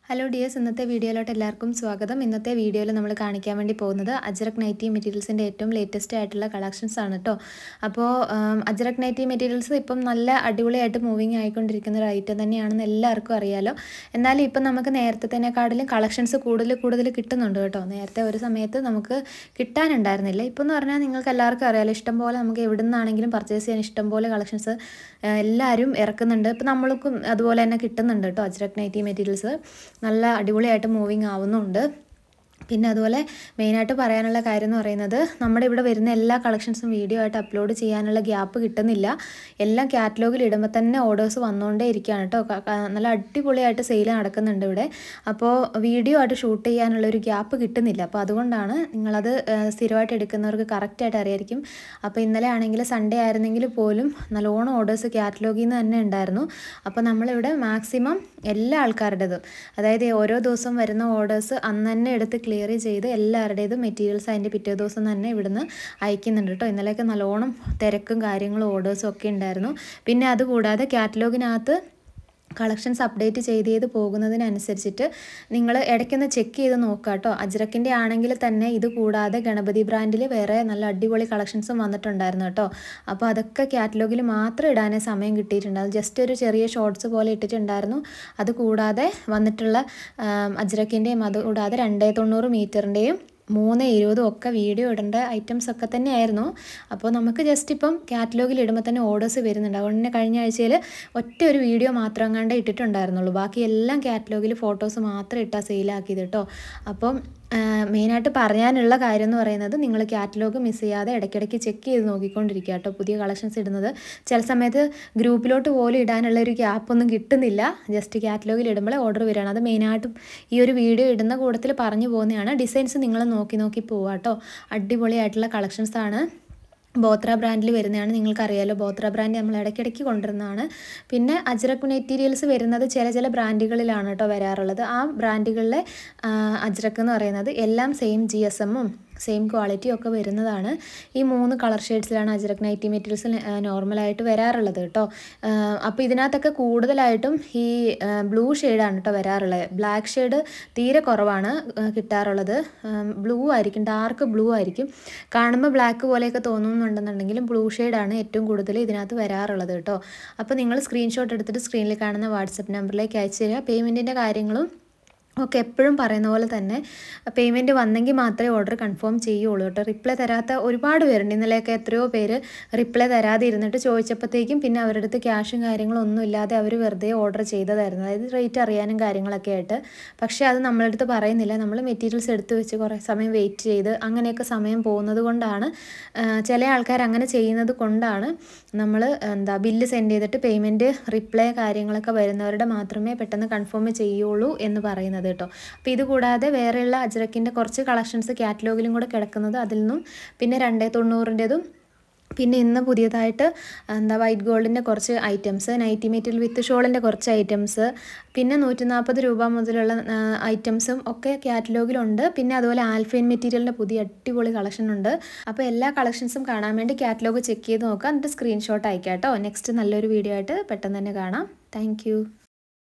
hello dears ഇന്നത്തെ വീഡിയോയിലോട്ട് എല്ലാവർക്കും സ്വാഗതം ഇന്നത്തെ വീഡിയോയിൽ നമ്മൾ കാണിക്കാൻ വേണ്ടി പോകുന്നത് അജ്രക് നൈറ്റി മെറ്റീരിയൽസിൻ്റെ ഏറ്റവും ലേറ്റസ്റ്റ് ആയിട്ടുള്ള കളക്ഷൻസ് ആണ് കേട്ടോ അപ്പോൾ അജ്രക് നൈറ്റി മെറ്റീരിയൽസ് ഇപ്പം നല്ല അടിപൊളിയായിട്ട് മൂവിങ് ആയിക്കൊണ്ടിരിക്കുന്ന ഒരു ഐറ്റം തന്നെയാണെന്ന് എല്ലാവർക്കും അറിയാലോ എന്നാലും ഇപ്പം നമുക്ക് നേരത്തെത്തേക്കാട്ടിലും കളക്ഷൻസ് കൂടുതൽ കൂടുതൽ കിട്ടുന്നുണ്ട് കേട്ടോ നേരത്തെ ഒരു സമയത്ത് നമുക്ക് കിട്ടാനുണ്ടായിരുന്നില്ല ഇപ്പം എന്ന് പറഞ്ഞാൽ നിങ്ങൾക്ക് എല്ലാവർക്കും അറിയാലോ ഇഷ്ടം പോലെ നമുക്ക് എവിടെ നിന്നാണെങ്കിലും പർച്ചേസ് ചെയ്യാൻ ഇഷ്ടം പോലെ കളക്ഷൻസ് എല്ലാവരും ഇറക്കുന്നുണ്ട് ഇപ്പം നമ്മൾക്കും അതുപോലെ തന്നെ കിട്ടുന്നുണ്ട് കേട്ടോ അജ്രക് നൈറ്റി മെറ്റീരിയൽസ് നല്ല അടിപൊളിയായിട്ട് മൂവിങ് ആവുന്നുണ്ട് പിന്നെ അതുപോലെ മെയിനായിട്ട് പറയാനുള്ള കാര്യം എന്ന് പറയുന്നത് നമ്മുടെ ഇവിടെ വരുന്ന എല്ലാ കളക്ഷൻസും വീഡിയോ ആയിട്ട് അപ്ലോഡ് ചെയ്യാനുള്ള ഗ്യാപ്പ് കിട്ടുന്നില്ല എല്ലാം കാറ്റലോഗിൽ ഇടുമ്പോൾ തന്നെ ഓർഡേഴ്സ് വന്നുകൊണ്ടേ ഇരിക്കുകയാണ് കേട്ടോ ക- ക- നല്ല അടിപൊളിയായിട്ട് സെയിൽ നടക്കുന്നുണ്ട് ഇവിടെ അപ്പോൾ വീഡിയോ ആയിട്ട് ഷൂട്ട് ചെയ്യാനുള്ള ഒരു ഗ്യാപ്പ് കിട്ടുന്നില്ല അപ്പോൾ അതുകൊണ്ടാണ് നിങ്ങളത് ഏഹ്, സ്ഥിരമായിട്ട് എടുക്കുന്നവർക്ക് കറക്റ്റായിട്ട് അറിയായിരിക്കും അപ്പോൾ ഇന്നലെ ആണെങ്കിൽ സൺഡേ ആയിരുന്നെങ്കിൽ പോലും നല്ലോണം ഓർഡേഴ്സ് കാറ്റലോഗിൽ നിന്ന് തന്നെ ഉണ്ടായിരുന്നു അപ്പോൾ നമ്മളിവിടെ മാക്സിമം എല്ലാ ആൾക്കാരുടേതും അതായത് ഓരോ ദിവസം വരുന്ന ഓർഡേഴ്സ് അന്ന് തന്നെ എടുത്ത് ക്ലിയർ ചെയ്ത് എല്ലാവരുടേതും മെറ്റീരിയൽസ് അതിൻ്റെ പിറ്റേ ദിവസം തന്നെ ഇവിടുന്ന് അയക്കുന്നുണ്ട് കേട്ടോ ഇന്നലെയൊക്കെ നല്ലോണം തിരക്കും കാര്യങ്ങളും ഓർഡേഴ്സും ഒക്കെ ഉണ്ടായിരുന്നു പിന്നെ അതുകൂടാതെ കാറ്റലോഗിനകത്ത് കളക്ഷൻസ് അപ്ഡേറ്റ് ചെയ്ത് ചെയ്ത് പോകുന്നതിനനുസരിച്ചിട്ട് നിങ്ങൾ ഇടയ്ക്കൊന്ന് ചെക്ക് ചെയ്ത് നോക്കുക കേട്ടോ അജ്രക്കിൻ്റെ ആണെങ്കിൽ തന്നെ ഇത് കൂടാതെ ഗണപതി ബ്രാൻഡിൽ വേറെ നല്ല അടിപൊളി കളക്ഷൻസും വന്നിട്ടുണ്ടായിരുന്നു കേട്ടോ അപ്പോൾ അതൊക്കെ കാറ്റലോഗിൽ മാത്രം ഇടാനേ സമയം കിട്ടിയിട്ടുണ്ട് അത് ജസ്റ്റ് ഒരു ചെറിയ ഷോർട്സ് പോലെ ഇട്ടിട്ടുണ്ടായിരുന്നു അത് കൂടാതെ വന്നിട്ടുള്ള അജ്രക്കിൻ്റെയും അത് കൂടാതെ രണ്ടേ തൊണ്ണൂറ് മീറ്ററിൻ്റെയും മൂന്ന് ഇരുപതും ഒക്കെ വീഡിയോ ഇടേണ്ട ഐറ്റംസ് ഒക്കെ തന്നെയായിരുന്നു അപ്പോൾ നമുക്ക് ജസ്റ്റ് ഇപ്പം കാറ്റലോഗിൽ ഇടുമ്പോൾ തന്നെ ഓർഡേഴ്സ് വരുന്നുണ്ട് അതുകൊണ്ട് തന്നെ കഴിഞ്ഞ ആഴ്ചയിൽ ഒറ്റ ഒരു വീഡിയോ മാത്രം കണ്ടേ ഇട്ടിട്ടുണ്ടായിരുന്നുള്ളൂ ബാക്കി എല്ലാം കാറ്റലോഗിൽ ഫോട്ടോസ് മാത്രം ഇട്ടാൽ സെയിലാക്കിയത് കേട്ടോ അപ്പം മെയിനായിട്ട് പറയാനുള്ള കാര്യം എന്ന് പറയുന്നത് നിങ്ങൾ കാറ്റലോഗ് മിസ് ചെയ്യാതെ ഇടയ്ക്കിടയ്ക്ക് ചെക്ക് ചെയ്ത് നോക്കിക്കൊണ്ടിരിക്കുക കേട്ടോ പുതിയ കളക്ഷൻസ് ഇടുന്നത് ചില സമയത്ത് ഗ്രൂപ്പിലോട്ട് പോലും ഇടാനുള്ള ഒരു ഗ്യാപ്പൊന്നും കിട്ടുന്നില്ല ജസ്റ്റ് കാറ്റലോഗിൽ ഇടുമ്പോഴേ ഓർഡർ വരികയാണ് അത് മെയിനായിട്ടും ഈ ഒരു വീഡിയോ ഇടുന്ന കൂട്ടത്തിൽ പറഞ്ഞു പോകുന്നതാണ് ഡിസൈൻസ് നിങ്ങൾ നോക്കി നോക്കി പോവുക കേട്ടോ അടിപൊളിയായിട്ടുള്ള കളക്ഷൻസ് ആണ് ബോത്ര ബ്രാൻഡിൽ വരുന്നതാണ് നിങ്ങൾക്കറിയാലോ ബോത്ര ബ്രാൻഡ് നമ്മൾ ഇടയ്ക്കിടയ്ക്ക് കൊണ്ടുവരുന്നതാണ് പിന്നെ അജ്രക് മെറ്റീരിയൽസ് വരുന്നത് ചില ചില ബ്രാൻഡുകളിലാണ് കേട്ടോ വരാറുള്ളത് ആ ബ്രാൻഡുകളിലെ ആ, അജ്രക് എന്ന് പറയുന്നത് എല്ലാം സെയിം ജി എസ് എമ്മും സെയിം ക്വാളിറ്റിയും ഒക്കെ വരുന്നതാണ് ഈ മൂന്ന് കളർ ഷെയ്ഡ്സിലാണ് അജ്രക് നൈറ്റി മെറ്റീരിയൽസ് നോർമലായിട്ട് വരാറുള്ളത് കേട്ടോ അപ്പോൾ ഇതിനകത്തൊക്കെ കൂടുതലായിട്ടും ഈ ബ്ലൂ ഷെയ്ഡാണ് കേട്ടോ വരാറുള്ളത് ബ്ലാക്ക് ഷെയ്ഡ് തീരെ കുറവാണ് ആ, കിട്ടാറുള്ളത് ബ്ലൂ ആയിരിക്കും ഡാർക്ക് ബ്ലൂ ആയിരിക്കും കാണുമ്പോൾ ബ്ലാക്ക് പോലെയൊക്കെ തോന്നുന്നുണ്ടെന്നുണ്ടെങ്കിലും ബ്ലൂ ഷെയ്ഡാണ് ഏറ്റവും കൂടുതൽ ഇതിനകത്ത് വരാറുള്ളത് കേട്ടോ അപ്പോൾ നിങ്ങൾ സ്ക്രീൻഷോട്ട് എടുത്തിട്ട് സ്ക്രീനിൽ കാണുന്ന വാട്സപ്പ് നമ്പറിലേക്ക് അയച്ചു തരിക പേയ്മെൻറ്റിൻ്റെ കാര്യങ്ങളും ഒക്കെ എപ്പോഴും പറയുന്ന പോലെ തന്നെ പേയ്മെൻറ്റ് വന്നെങ്കിൽ മാത്രമേ ഓർഡർ കൺഫേം ചെയ്യുള്ളൂ കേട്ടോ റിപ്ലൈ തരാത്ത ഒരുപാട് പേരുണ്ട് ഇന്നലെയൊക്കെ എത്രയോ പേര് റിപ്ലൈ തരാതെ ഇരുന്നിട്ട് ചോദിച്ചപ്പോഴത്തേക്കും പിന്നെ അവരുടെ അടുത്ത് ക്യാഷും കാര്യങ്ങളും ഒന്നും ഇല്ലാതെ അവർ വെറുതെ ഓർഡർ ചെയ്തതായിരുന്നു അതായത് റേറ്റ് അറിയാനും കാര്യങ്ങളൊക്കെ ആയിട്ട് പക്ഷേ അത് നമ്മളടുത്ത് പറയുന്നില്ല നമ്മൾ മെറ്റീരിയൽസ് എടുത്ത് വെച്ച് കുറേ സമയം വെയിറ്റ് ചെയ്ത് അങ്ങനെയൊക്കെ സമയം പോകുന്നത് കൊണ്ടാണ് ആ, ചില ആൾക്കാർ അങ്ങനെ ചെയ്യുന്നത് കൊണ്ടാണ് നമ്മൾ എന്താ ബില്ല് സെൻഡ് ചെയ്തിട്ട് പേയ്മെൻറ്റ് റിപ്ലൈ കാര്യങ്ങളൊക്കെ വരുന്നവരുടെ മാത്രമേ പെട്ടെന്ന് കൺഫേം ചെയ്യുള്ളൂ എന്ന് പറയുന്നത് കേട്ടോ അപ്പോൾ ഇത് കൂടാതെ വേറെയുള്ള അജ്രക്കിൻ്റെ കുറച്ച് കളക്ഷൻസ് കാറ്റലോഗിലും കൂടെ കിടക്കുന്നത് അതിൽ നിന്നും പിന്നെ രണ്ടേ തൊണ്ണൂറിൻ്റെതും പിന്നെ ഇന്ന് പുതിയതായിട്ട് എന്താ വൈറ്റ് ഗോൾഡിൻ്റെ കുറച്ച് ഐറ്റംസ് നൈറ്റി മെറ്റീരിയൽ വിത്ത് ഷോളിൻ്റെ കുറച്ച് ഐറ്റംസ് പിന്നെ നൂറ്റി നാൽപ്പത് രൂപ മുതലുള്ള ഐറ്റംസും ഒക്കെ കാറ്റലോഗിലുണ്ട് പിന്നെ അതുപോലെ ആൽഫൈൻ മെറ്റീരിയലിൻ്റെ പുതിയ അടിപൊളി കളക്ഷൻ ഉണ്ട് അപ്പോൾ എല്ലാ കളക്ഷൻസും കാണാൻ വേണ്ടി കാറ്റലോഗ് ചെക്ക് ചെയ്ത് നോക്കുക എന്നിട്ട് സ്ക്രീൻഷോട്ട് അയക്കാം കേട്ടോ നെക്സ്റ്റ് നല്ലൊരു വീഡിയോ ആയിട്ട് പെട്ടെന്ന് തന്നെ കാണാം താങ്ക്